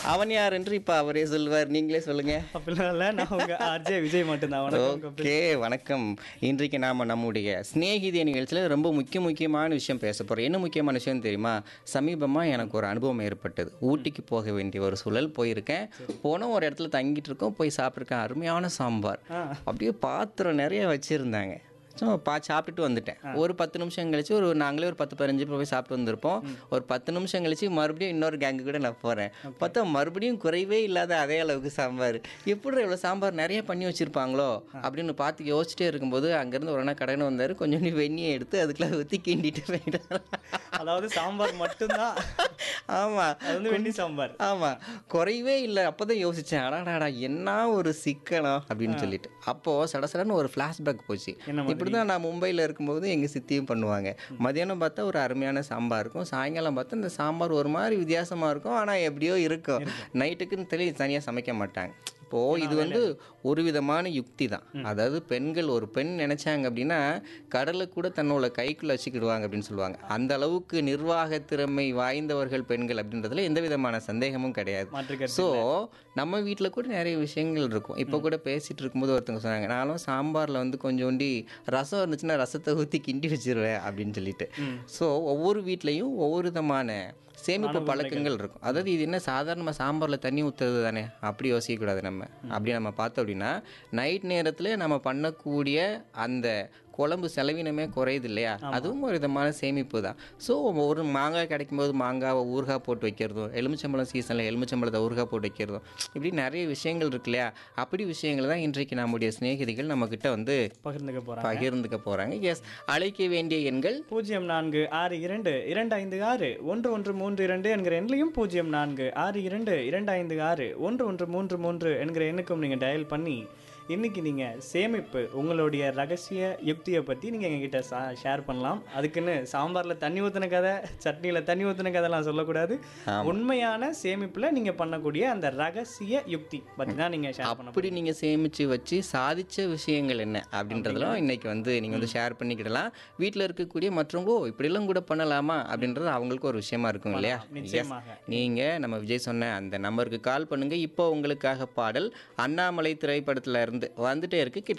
அவன் யார் என்று இப்ப அவரே சொல்வார் நீங்களே சொல்லுங்க அப்படிலாம் இல்லை நான் உங்க ஆர்ஜே விஜய் மட்டும்தான் வணக்கம் கபில். ஓகே வணக்கம் இன்றைக்கு நாம நம்முடைய சிநேகிதிய நிகழ்ச்சியில் ரொம்ப முக்கிய முக்கியமான விஷயம் பேச போகிறோம் என்ன முக்கியமான விஷயம் தெரியுமா சமீபமாக எனக்கு ஒரு அனுபவம் ஏற்பட்டது ஊட்டிக்கு போக வேண்டிய ஒரு சூழல் போயிருக்கேன் போன ஒரு இடத்துல தங்கிட்டு இருக்கோம் போய் சாப்பிட்ருக்கேன் அருமையான சாம்பார் ஆ. அப்படியே பாத்திரம் நிறைய வச்சுருந்தாங்க சும்மா பா சாப்பிட்டுட்டு வந்துட்டேன் ஒரு பத்து நிமிஷம் கழிச்சு ஒரு நாங்களே ஒரு பத்து பதினஞ்சு பேர் போய் சாப்பிட்டு வந்திருப்போம் ஒரு பத்து நிமிஷம் கழிச்சு மறுபடியும் இன்னொரு கேங்கு கூட நான் போகிறேன் பார்த்தா மறுபடியும் குறைவே இல்லாத அதே அளவுக்கு சாம்பார் எப்படி இவ்வளோ சாம்பார் நிறைய பண்ணி வச்சுருப்பாங்களோ அப்படின்னு பார்த்து யோசிச்சிட்டே இருக்கும்போது அங்கேருந்து ஒரு அண்ணா கடைன்னு வந்தார் கொஞ்சம் வெந்நியை எடுத்து அதுக்குள்ள ஊற்றி கிண்டிட்டு போயிட்டார் அதாவது சாம்பார் மட்டும்தான் ஆமாம் அது வந்து வெண்டி சாம்பார் ஆமா குறைவே இல்லை அப்பதான் யோசிச்சேன் அடாடாடா என்ன ஒரு சிக்கனம் அப்படின்னு சொல்லிட்டு அப்போ சடசடன்னு ஒரு ஃப்ளாஷ்பேக் போச்சு என்ன மாதிரி? இப்படிதான் நான் மும்பையில் இருக்கும்போது எங்க சித்தியும் பண்ணுவாங்க மதியானம் பார்த்தா ஒரு அருமையான சாம்பார் இருக்கும் சாயங்காலம் பார்த்தா இந்த சாம்பார் ஒரு மாதிரி வித்தியாசமா இருக்கும் ஆனா எப்படியோ இருக்கும் நைட்டுக்குன்னு தெளி தனியா சமைக்க மாட்டாங்க இப்போ இது வந்து ஒரு விதமான யுக்தி தான் அதாவது பெண்கள் ஒரு பெண் நினைச்சாங்க அப்படின்னா கடலை கூட தன்னோட கைக்குள்ள வச்சுக்கிடுவாங்க அப்படின்னு சொல்லுவாங்க அந்த அளவுக்கு நிர்வாக திறமை வாய்ந்தவர்கள் பெண்கள் அப்படின்றதுல எந்த விதமான சந்தேகமும் கிடையாது மாற்றுக்கருத்து ஸோ நம்ம வீட்டில் கூட நிறைய விஷயங்கள் இருக்கும் இப்போ கூட பேசிட்டு இருக்கும்போது ஒருத்தவங்க சொன்னாங்க நானும் சாம்பாரில் வந்து கொஞ்சோண்டி ரசம் இருந்துச்சுன்னா ரசத்தை ஊற்றி கிண்டி வச்சிருவேன் அப்படின்னு சொல்லிட்டு ஸோ ஒவ்வொரு வீட்லேயும் ஒவ்வொரு விதமான சேமிப்பு பழக்கங்கள் இருக்கும் அதாவது இது என்ன சாதாரணமாக சாம்பாரில் தண்ணி ஊற்றுறது தானே அப்படி யோசிக்கக்கூடாது நம்ம அப்படி நம்ம பார்த்தோம் அப்படின்னா நைட் நேரத்தில் நம்ம பண்ணக்கூடிய அந்த குழம்பு செலவினமே குறையுது இல்லையா அதுவும் ஒரு விதமான சேமிப்பு தான் ஸோ ஒரு மாங்காய் கிடைக்கும்போது மாங்காவை ஊறுகாய் போட்டு வைக்கிறதும் எலுமிச்சம்பழம் சீசனில் எலுமிச்சம்பழத்தை ஊறுகாய் போட்டு வைக்கிறதும் இப்படி நிறைய விஷயங்கள் இருக்கு இல்லையா அப்படி விஷயங்கள் தான் இன்றைக்கு நம்முடைய சிநேகிதிகள் நம்மக்கிட்ட வந்து பகிர்ந்துக்க போறாங்க பகிர்ந்துக்க போகிறாங்க எஸ் அழைக்க வேண்டிய எண்கள் பூஜ்ஜியம் நான்கு ஆறு இரண்டு இரண்டு ஐந்து ஆறு ஒன்று ஒன்று மூன்று இரண்டு என்கிற எண்ணிலையும் பூஜ்ஜியம் நான்கு ஆறு இரண்டு இரண்டு ஐந்து ஆறு ஒன்று ஒன்று மூன்று மூன்று என்கிற எண்ணுக்கும் நீங்கள் டயல் பண்ணி இன்னைக்கு நீங்கள் சேமிப்பு உங்களுடைய ரகசிய யுக்தியை பற்றி நீங்கள் எங்ககிட்ட ஷேர் பண்ணலாம் அதுக்குன்னு சாம்பாரில் தண்ணி ஊற்றின கதை சட்னியில் தண்ணி ஊற்றின கதைலாம் சொல்லக்கூடாது உண்மையான சேமிப்பில் நீங்கள் பண்ணக்கூடிய அந்த ரகசிய யுக்தி பற்றி தான் நீங்கள் ஷேர் பண்ண அப்படி நீங்கள் சேமித்து வச்சு சாதிச்ச விஷயங்கள் என்ன அப்படின்றதெல்லாம் இன்னைக்கு வந்து நீங்கள் வந்து ஷேர் பண்ணிக்கிடலாம் வீட்டில் இருக்கக்கூடிய மற்றவங்க "ஓ, இப்படிலாம் கூட பண்ணலாமா அப்படின்றது அவங்களுக்கு ஒரு விஷயமா இருக்கும் இல்லையா நிச்சயமாக. நீங்கள் நம்ம விஜய் சொன்ன அந்த நம்பருக்கு கால் பண்ணுங்க இப்போ உங்களுக்காக பாடல் அண்ணாமலை திரைப்படத்துல இருந்து வந்துட்டே இருக்கு